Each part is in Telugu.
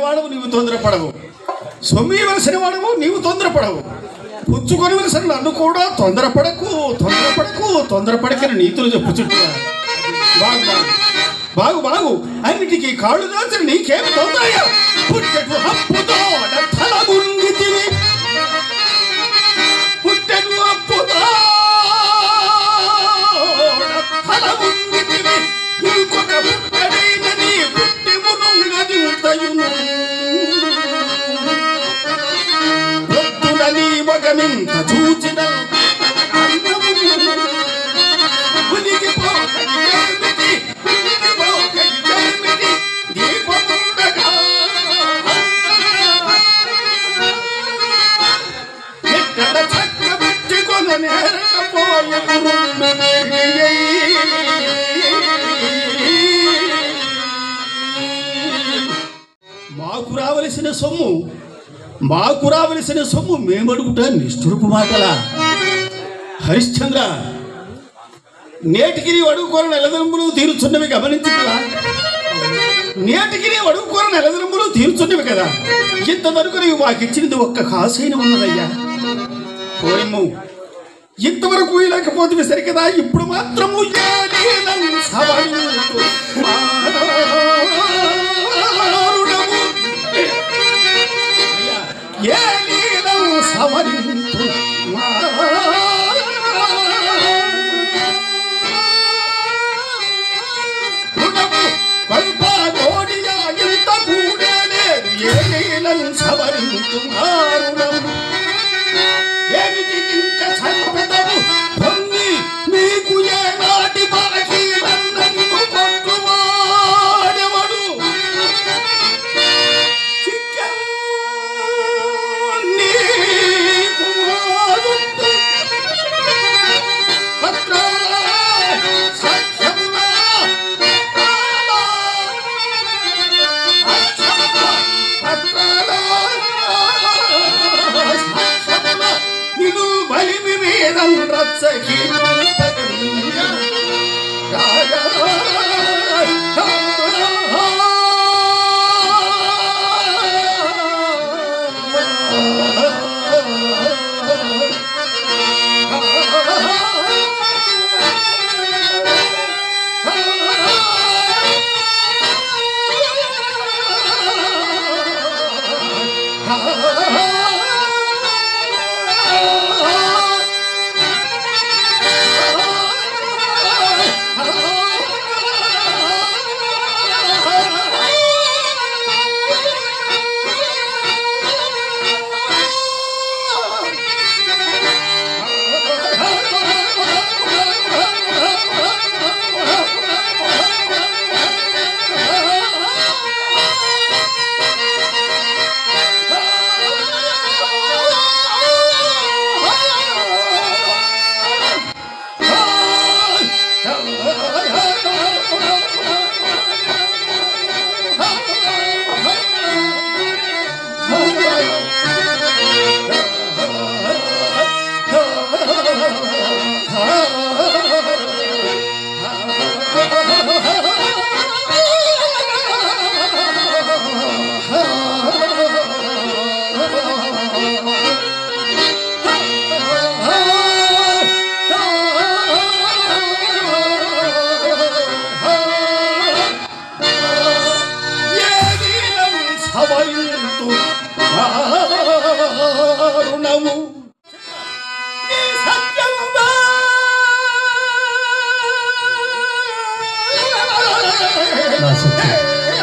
వాడవు నీవు తొందరపడవు సొమ్మి ఇవ్వలసిన వాడవు నీవు తొందరపడవు పుచ్చుకొనివలసిన నన్ను కూడా తొందరపడకు తొందరపడకు తొందరపడకని నీతులు చెప్పుచుంటున్నా బాగు బాగు బాగు బాగు అన్నిటికీ కాళ్ళు దాచిన నీకేం తొందరయ్యా పుట్టెటు హప్పుతో తలగుంగితివి పుట్టెటు హప్పుతో తలగుంగితివి ఇంకొక పుట్టడైన నీ పుట్టెమునుంగదింతయును పొద్దున నీ మగమింత చూచిన ఉనికి పోకని ఏమిటి ఉనికి పోకని ఏమిటి దీపముండగా ఎక్కడ చక్క పెట్టుకొన మాకు రావలసిన సొమ్ము మాకు రావలసిన సొమ్ము మేమడుగుట నిష్ఠురుపు మాటలా హరిశ్చంద్ర నేటికి నీవు అడుగుకోర నెలదింపులు తీరుచున్నవి గమనించుకురా నేటికి నీవు అడుగుకోర నెలదింపులు తీరుచున్నవి కదా ఇంతవరకు నీవు మాకిచ్చినది ఒక్క కాసైన ఉన్నదయ్యా పోయమ్ము ఇంతవరకు లేకపోతే సరి కదా ఇప్పుడు మాత్రము ఏదీనం సవరించు మారుడము. అయ్యా, ఏదీనం సవరించు మారుడము. కల్పగోడియా ఇంత కూడలేదు ఏదీనం సవరించు మారుడము. ఏమిటి ఇంక చంపెదవు పొంగి నీకు ఏనాటి బాకీ నన్ను కొట్టువాడెవడు చిక్కం నీకు వాడుతు. పత్రాల సత్యమున పత్రాల నిన్ను బలిమి మీద రచ్చకి సవరింతు రుణము నీ సత్యముగా నా సత్యం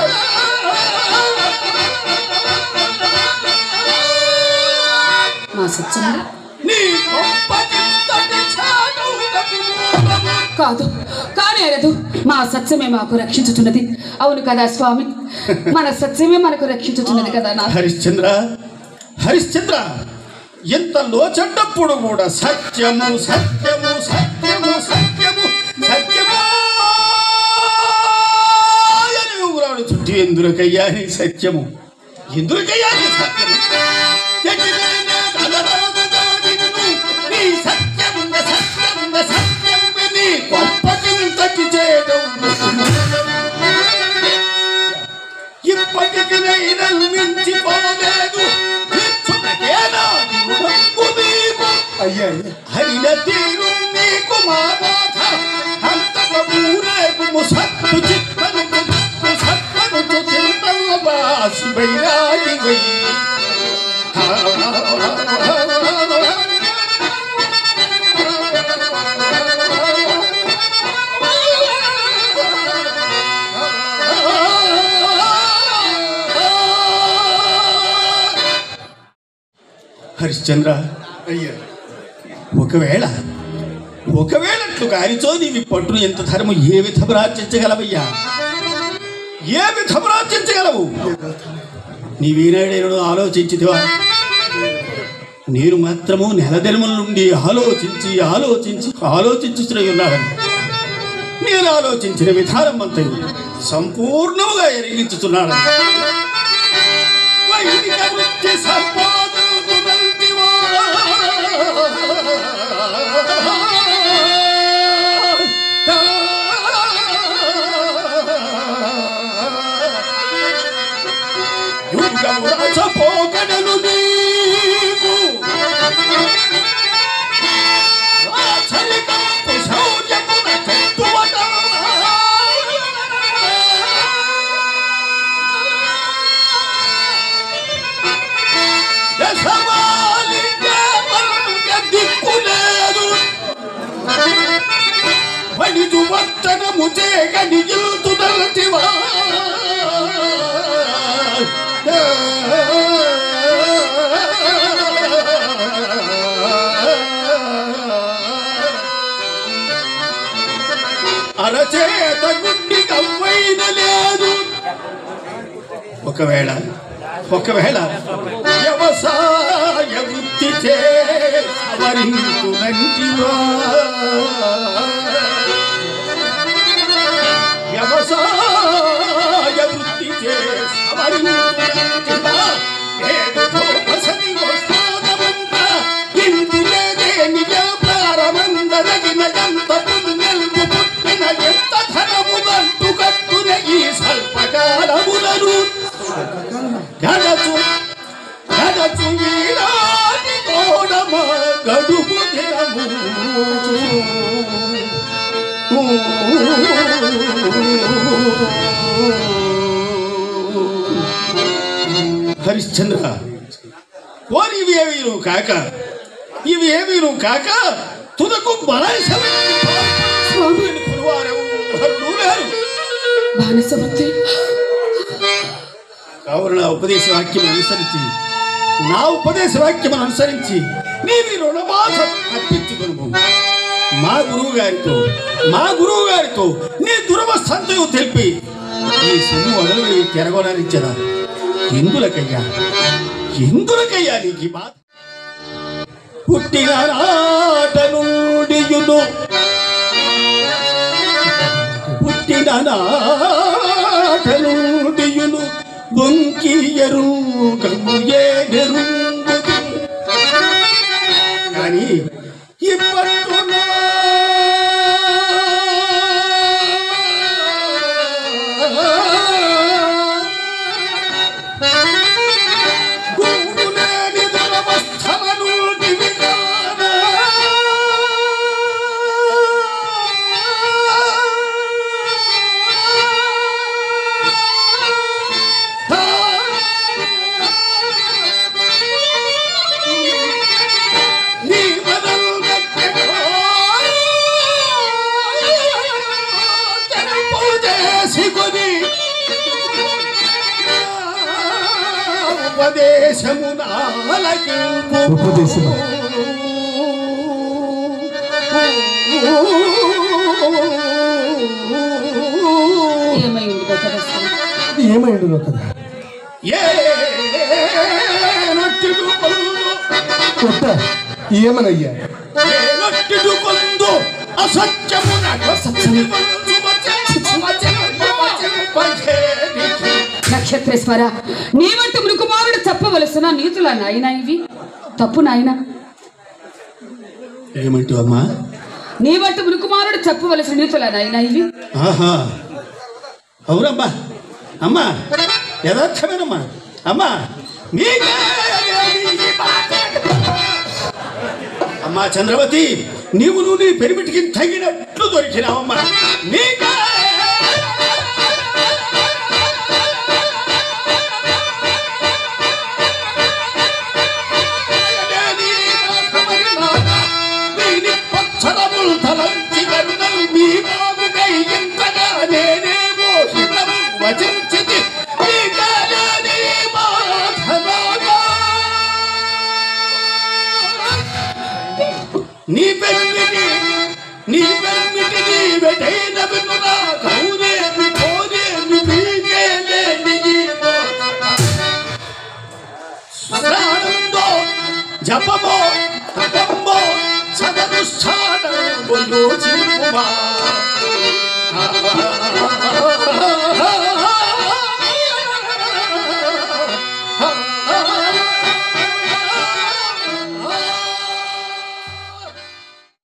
మా సత్యమా నీ గొప్పకింతటి చాటువులకు మూలము. కాదు కానీ అనదు మా సత్యమే మాకు రక్షించుతున్నది అవును కదా స్వామి మన సత్యమే మనకు రక్షించుతున్నది కదా నా హరిశ్చంద్ర హరిశ్చంద్ర ఎంత లోచంటప్పుడు కూడా సత్యము సత్యము సత్యము సత్యము సత్యము అని ఊరాడు చుట్టూ ఎందుకయ్యా నీ సత్యము ఎందుకయ్యా నీ సత్యము ఎటుకైనా తలరాదుగా నిన్ను నీ సత్యముంద సత్యముంద సత్యము నీ గొప్పకింతటి చేయడం ఇప్పటి ఏనాటికినైనా మించిపోలేదు ఇచ్చుటకేనా దిగుడంబు నీకు అయ్యా అయ్యా హరిన తీరు నీకు మా బాధ అంతక ఊరేగు ముసత్తు చిత్తను ముసత్తను చింతల బాసి వైరాగి వై హరిశ్చంద్ర అయ్యా ఒకవేళ ఒకవేళ అట్లు గారిచో నీవి పట్టును ఎంత ధర్మం ఏ విధము రాచించగలవయ్యా ఏ విధము రాచించగలవు నీవేనాడేను ఆలోచించితివా నేను మాత్రము నెలదినముల నుండి ఆలోచించి ఆలోచించి ఆలోచించుతూనే ఉన్నాడని నేను ఆలోచించిన విధానం అంతయు సంపూర్ణముగా ఎరిగించుతున్నాడు వైదిక వృత్తి సంపాదకులంటివా. యుగము రచపోకడలు నీకు రాచరికపు శౌర్యమున చెట్టువట. దశమాలింగ వర్గ దిక్కులేదు వణిజు వర్తనము చేక నియుతుదలటివా అరచేత గుండి కవ్వైన లేదు ఒకవేళ ఒకవేళ వ్యవసాయ వృత్తి చే సవరించునంటివా వ్యవసాయ వృత్తి చే సవరించునంటివా ఏడు ధోపసని వస్తాదమంత ఇందులేదేని వ్యాపారమందరగిన ఎంత పుణ్యల్పు పుట్టిన ఎంత ధనము గంటు కట్టున ఈ స్వల్పకాలములను గడచు గడచు వీరాని తోడమ గడుపు దినము హరిశ్చంద్ర ఓరి ఇవి ఏవి నువ్వు కాక ఇవి ఏవి నువ్వు కాక తుదకు బలాయిసమైన స్వామి కొలువారెవరు లేరు బానిస వృత్తి కావున నా ఉపదేశ వాక్యం అనుసరించి నా ఉపదేశ వాక్యం అనుసరించి నీవి రుణబాధ తప్పించుకును మా గురువు గారితో మా గురువు గారితో నీ దురవస్థంతో తెలిపి ఈ సొమ్ము వదలు తిరగొనరించదా ఎందులకయ్యా ఎందులకయ్యా నీకు ఈ బాధ పుట్టిన నాట నుండియును పుట్టిన నాట నుండియును బొంకి ఎరుగము ఏనెరుంగు కానీ ఇప్పట్టున గూడులేని దురవస్థలను దివిగానా. నీ బదలు గట్టెకో. తెరపు చేసుకొని ఉపదేశమున ఆలకింపు. ఉపదేశము. ఏమై ఉంది కదా స్వామి అది ఏమైండునో కదా ఏ నట్టుడు పొందు, కొట్ట ఏమనయ్యా ఏ నట్టుడు పొందు, అసత్యమున అసత్యము పొందు, వచనము, వచనము, వచనము, వచనము. నక్షత్రేశ్వర నీ వంటి మృకుమారుడు చెప్పవలసిన నీతుల నాయన ఇవి తప్పు నాయన ఏమంటూ అమ్మా నీ వంటి మృకుమారుడు చెప్పవలసిన నీతుల నాయన ఇవి ఆహా అవునమ్మా అమ్మా యథార్థమేనమ్మా అమ్మా నీకే ఈ మాట. అమ్మా చంద్రవతి నీవు నువ్వు నీ పెరిమిటికి తగినట్లు దొరికినావమ్మా నీకే దీని పచ్చడములు తలంచి కరుణలు మీ బాబుకై ఇంతగా నేనే మోషితము వచించితి ఈ కాలాని మాధవగా. నీ పెన్నిటి నీ పెన్నిటి నీ వెటైన వినురా కౌనేమి కోనేమి పీకేలేని ఈ మోసగా. స్నానంలో జపమో తపంబో సదనుష్ఠానములో చిరుమా